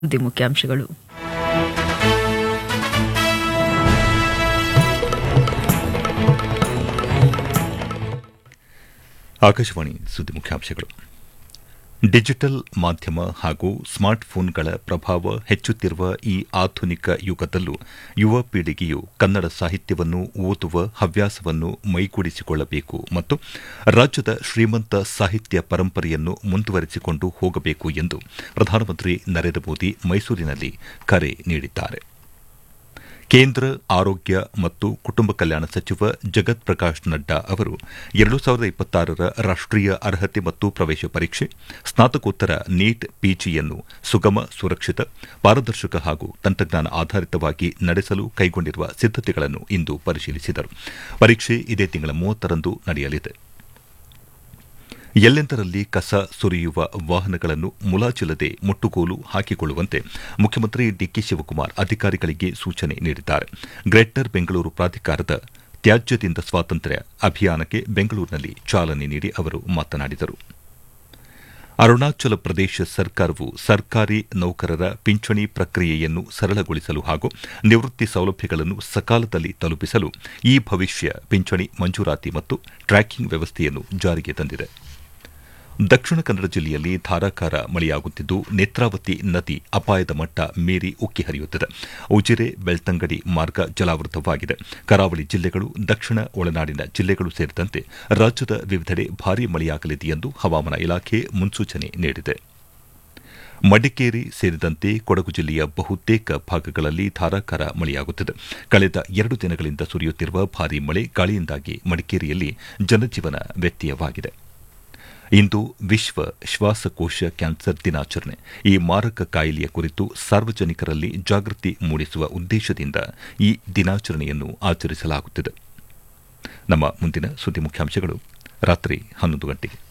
ಸುದ್ದಿ ಮುಖ್ಯಾಂಶಗಳು ಆಕಾಶವಾಣಿ ಸುದ್ದಿ ಮುಖ್ಯಾಂಶಗಳು ಡಿಜಿಟಲ್ ಮಾಧ್ಯಮ ಹಾಗೂ ಸ್ಮಾರ್ಟ್ಫೋನ್ಗಳ ಪ್ರಭಾವ ಹೆಚ್ಚುತ್ತಿರುವ ಈ ಆಧುನಿಕ ಯುಗದಲ್ಲೂ ಯುವ ಪೀಳಿಗೆಯು ಕನ್ನಡ ಸಾಹಿತ್ಯವನ್ನು ಓದುವ ಹವ್ಯಾಸವನ್ನು ಮೈಗೂಡಿಸಿಕೊಳ್ಳಬೇಕು ಮತ್ತು ರಾಜ್ಯದ ಶ್ರೀಮಂತ ಸಾಹಿತ್ಯ ಪರಂಪರೆಯನ್ನು ಮುಂದುವರೆಸಿಕೊಂಡು ಹೋಗಬೇಕು ಎಂದು ಪ್ರಧಾನಮಂತ್ರಿ ನರೇಂದ್ರ ಮೋದಿ ಮೈಸೂರಿನಲ್ಲಿ ಕರೆ ನೀಡಿದ್ದಾರೆ ಕೇಂದ್ರ ಆರೋಗ್ಯ ಮತ್ತು ಕುಟುಂಬ ಕಲ್ಯಾಣ ಸಚಿವ ಜಗತ್ ಪ್ರಕಾಶ್ ನಡ್ಡಾ ಅವರು ಎರಡು ಸಾವಿರದ ಇಪ್ಪತ್ತಾರರ ರಾಷ್ಟೀಯ ಅರ್ಹತೆ ಮತ್ತು ಪ್ರವೇಶ ಪರೀಕ್ಷೆ ಸ್ನಾತಕೋತ್ತರ ನೀಟ್ ಪಿಜಿಯನ್ನು ಸುಗಮ ಸುರಕ್ಷಿತ ಪಾರದರ್ಶಕ ಹಾಗೂ ತಂತ್ರಜ್ಞಾನ ಆಧಾರಿತವಾಗಿ ನಡೆಸಲು ಕೈಗೊಂಡಿರುವ ಸಿದ್ದತೆಗಳನ್ನು ಇಂದು ಪರಿಶೀಲಿಸಿದರು ಪರೀಕ್ಷೆ ಇದೇ ತಿಂಗಳ ಮೂವತ್ತರಂದು ನಡೆಯಲಿದೆ ಎಲ್ಲೆಂದರಲ್ಲಿ ಕಸ ಸುರಿಯುವ ವಾಹನಗಳನ್ನು ಮುಲಾಜಿಲ್ಲದೆ ಮುಟ್ಟುಗೋಲು ಹಾಕಿಕೊಳ್ಳುವಂತೆ ಮುಖ್ಯಮಂತ್ರಿ ಡಿಕೆ ಶಿವಕುಮಾರ್ ಅಧಿಕಾರಿಗಳಿಗೆ ಸೂಚನೆ ನೀಡಿದ್ದಾರೆ ಗ್ರೇಟರ್ ಬೆಂಗಳೂರು ಪ್ರಾಧಿಕಾರದ ತ್ಯಾಜ್ಯದಿಂದ ಸ್ವಾತಂತ್ರ್ಯ ಅಭಿಯಾನಕ್ಕೆ ಬೆಂಗಳೂರಿನಲ್ಲಿ ಚಾಲನೆ ನೀಡಿ ಅವರು ಮಾತನಾಡಿದರು ಅರುಣಾಚಲ ಪ್ರದೇಶ ಸರ್ಕಾರವು ಸರ್ಕಾರಿ ನೌಕರರ ಪಿಂಚಣಿ ಪ್ರಕ್ರಿಯೆಯನ್ನು ಸರಳಗೊಳಿಸಲು ಹಾಗೂ ನಿವೃತ್ತಿ ಸೌಲಭ್ಯಗಳನ್ನು ಸಕಾಲದಲ್ಲಿ ತಲುಪಿಸಲು ಈ ಭವಿಷ್ಯ ಪಿಂಚಣಿ ಮಂಜೂರಾತಿ ಮತ್ತು ಟ್ರ್ಯಾಕಿಂಗ್ ವ್ಯವಸ್ಥೆಯನ್ನು ಜಾರಿಗೆ ತಂದಿದೆ ದಕ್ಷಿಣ ಕನ್ನಡ ಜಿಲ್ಲೆಯಲ್ಲಿ ಧಾರಾಕಾರ ಮಳೆಯಾಗುತ್ತಿದ್ದು ನೇತ್ರಾವತಿ ನದಿ ಅಪಾಯದ ಮಟ್ಟ ಮೀರಿ ಉಕ್ಕಿ ಹರಿಯುತ್ತಿದೆ ಉಜಿರೆ ಬೆಳ್ತಂಗಡಿ ಮಾರ್ಗ ಜಲಾವೃತವಾಗಿದೆ ಕರಾವಳಿ ಜಿಲ್ಲೆಗಳು ದಕ್ಷಿಣ ಒಳನಾಡಿನ ಜಿಲ್ಲೆಗಳು ಸೇರಿದಂತೆ ರಾಜ್ಯದ ವಿವಿಧೆಡೆ ಭಾರೀ ಮಳೆಯಾಗಲಿದೆ ಎಂದು ಹವಾಮಾನ ಇಲಾಖೆ ಮುನ್ಸೂಚನೆ ನೀಡಿದೆ ಮಡಿಕೇರಿ ಸೇರಿದಂತೆ ಕೊಡಗು ಜಿಲ್ಲೆಯ ಬಹುತೇಕ ಭಾಗಗಳಲ್ಲಿ ಧಾರಾಕಾರ ಮಳೆಯಾಗುತ್ತಿದೆ ಕಳೆದ ಎರಡು ದಿನಗಳಿಂದ ಸುರಿಯುತ್ತಿರುವ ಭಾರೀ ಮಳೆ ಗಾಳಿಯಿಂದಾಗಿ ಮಡಿಕೇರಿಯಲ್ಲಿ ಜನಜೀವನ ವ್ಯತ್ಯಯವಾಗಿದೆ ಇಂದು ವಿಶ್ವ ಶ್ವಾಸಕೋಶ ಕ್ಯಾನ್ಸರ್ ದಿನಾಚರಣೆ ಈ ಮಾರಕ ಕಾಯಿಲೆಯ ಕುರಿತು ಸಾರ್ವಜನಿಕರಲ್ಲಿ ಜಾಗೃತಿ ಮೂಡಿಸುವ ಉದ್ದೇಶದಿಂದ ಈ ದಿನಾಚರಣೆಯನ್ನು ಆಚರಿಸಲಾಗುತ್ತಿದೆ ನಮ್ಮ ಮುಂದಿನ ಸುದ್ದಿ ಮುಖ್ಯಾಂಶಗಳು ರಾತ್ರಿ ಹನ್ನೊಂದು ಗಂಟೆಗೆ